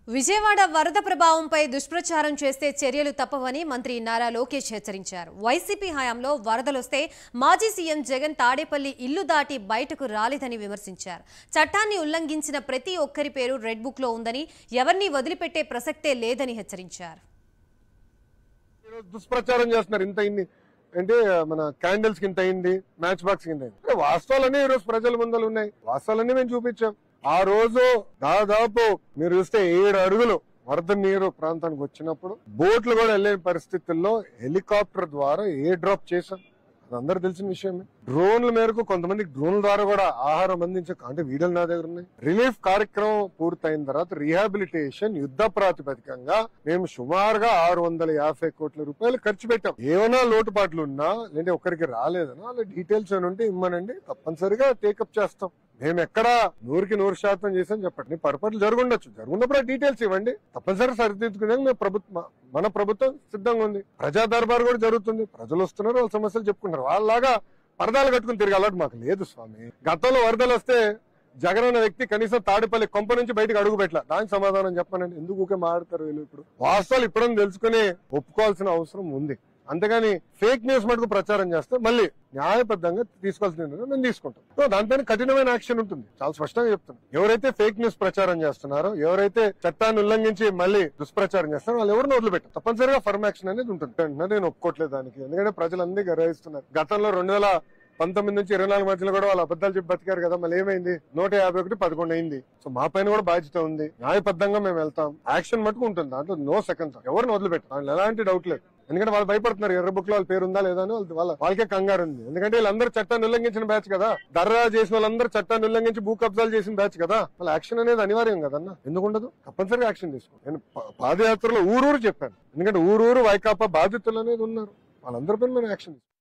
విజయవాడ వరద ప్రభావంపై దుష్ప్రచారం చేస్తే చర్యలు తప్పవని మంత్రి నారా లోకేష్ హెచ్చరించారు వైసీపీ హయాంలో వరదలొస్తే మాజీ సీఎం జగన్ తాడేపల్లి ఇల్లు దాటి బయటకు రాలేదని విమర్శించారు చట్టాన్ని ఉల్లంఘించిన ప్రతి ఒక్కరి పేరు రెడ్ బుక్లో ఉందని ఎవరిని వదిలిపెట్టే ప్రసక్తే లేదని హెచ్చరించారు ఈరోజు దుష్ప్రచారం చేస్తున్నారు ఇంత ఇన్ని అంటే మన క్యాండిల్స్ కింద అయింది మ్యాచ్ బాక్స్ కింద అయింది అంటే వాస్తవాలన్నీ ఈ రోజు ప్రజల ముందలు ఉన్నాయి వాస్తవాలన్నీ మేము చూపించాం ఆ రోజు దాదాపు మీరు చూస్తే ఏడు అడుగులు వరద నీరు ప్రాంతానికి వచ్చినప్పుడు బోట్లు కూడా వెళ్ళే పరిస్థితుల్లో హెలికాప్టర్ ద్వారా ఏ డ్రాప్ చేశాం అది అందరు తెలిసిన విషయమే డ్రోన్ల మేరకు కొంతమంది డ్రోన్ల ద్వారా కూడా ఆహారం అందించే అంటే వీడియోలు నా దగ్గర ఉన్నాయి రిలీఫ్ కార్యక్రమం పూర్తయిన తర్వాత రీహాబిలిటేషన్ యుద్ధ ప్రాతిపదికంగా మేము సుమారుగా ఆరు వందల యాభై కోట్ల రూపాయలు ఖర్చు పెట్టాం ఏమైనా లోటుపాట్లు ఉన్నా లేదంటే ఒక్కరికి రాలేదన్నా అలా డీటెయిల్స్ అని ఉంటే ఇమ్మనండి తప్పనిసరిగా టేకప్ చేస్తాం మేము ఎక్కడ నూరుకి నూరు శాతం చేసాం చెప్పండి పొరపాట్లు జరుగుండొచ్చు జరుగున్నప్పుడు ఆ డీటెయిల్స్ ఇవ్వండి తప్పనిసరి సరిదిద్దుకునే మేము ప్రభుత్వం మన ప్రభుత్వం సిద్ధంగా ఉంది ప్రజా దర్బార్ కూడా జరుగుతుంది ప్రజలు వస్తున్నారు వాళ్ళ సమస్యలు చెప్పుకుంటారు వాళ్ళలాగా పరదాలు కట్టుకుని తిరగాలంటే మాకు లేదు స్వామి గతంలో వరదలు వస్తే జగన్ అన్న వ్యక్తి కనీసం తాడిపల్లి కొంప నుంచి బయటకు అడుగు పెట్టల దానికి సమాధానం చెప్పనండి ఎందుకు ఊకే మాట్లాడతారు వీళ్ళు ఇప్పుడు వాస్తవాలు ఇప్పుడని తెలుసుకుని ఒప్పుకోవాల్సిన అవసరం ఉంది అంతేగాని ఫేక్ న్యూస్ మటుకు ప్రచారం చేస్తే మళ్ళీ న్యాయబద్ధంగా తీసుకోవాల్సిన నిర్ణయం మేము తీసుకుంటాం సో దానిపైన కఠినమైన యాక్షన్ ఉంటుంది చాలా స్పష్టంగా చెప్తున్నాం ఎవరైతే ఫేక్ న్యూస్ ప్రచారం చేస్తున్నారో ఎవరైతే చట్టాన్ని ఉల్లంఘించి మళ్ళీ దుష్ప్రచారం చేస్తారో వాళ్ళు ఎవరిని వదిలిపెట్టారు తప్పనిసరిగా ఫర్మ్ యాక్షన్ అనేది ఉంటుంది అంటే నేను ఒప్పుకోవట్లేదు దానికి ఎందుకంటే ప్రజలందరూ గ్రహిస్తున్నారు గతంలో రెండు వేల పంతొమ్మిది నుంచి ఇరవై నాలుగు మధ్యలో కూడా వాళ్ళు అబద్ధాలు చెప్పి బతికారు కదా మళ్ళీ ఏమైంది నూట యాభై ఒకటి పదకొండు అయింది సో మా పైన కూడా బాధ్యత ఉంది న్యాయబద్ధంగా మేము వెళ్తాం యాక్షన్ మటుకు ఉంటుంది దాంట్లో నో సెకండ్స్ ఎవరిని వదిలిపెట్టాం దాంట్లో ఎలాంటి డౌట్ లేదు ఎందుకంటే వాళ్ళు భయపడుతున్నారు ఎర్ర బుక్ లో వాళ్ళ పేరు ఉందా లేదా అని వాళ్ళ- వాళ్ళ వాళ్ళకే కంగారు ఉంది ఎందుకంటే వీళ్ళందరూ చట్టాన్ని ఉల్లంఘించిన బ్యాచ్ కదా దర్రా చేసిన వాళ్ళందరూ చట్టాన్ని ఉల్లంఘించి భూ కబ్జాలు చేసిన బ్యాచ్ కదా వాళ్ళ యాక్షన్ అనేది అనివార్యం కదన్న ఎందుకు ఉండదు తప్పనిసరిగా యాక్షన్ తీసుకో నేను ప- పాదయాత్రలో ఊరూరు చెప్పాను ఎందుకంటే ఊరూరు వైకాపా బాధితులు అనేది ఉన్నారు వాళ్ళందరిపైన మనం యాక్షన్ తీసుకో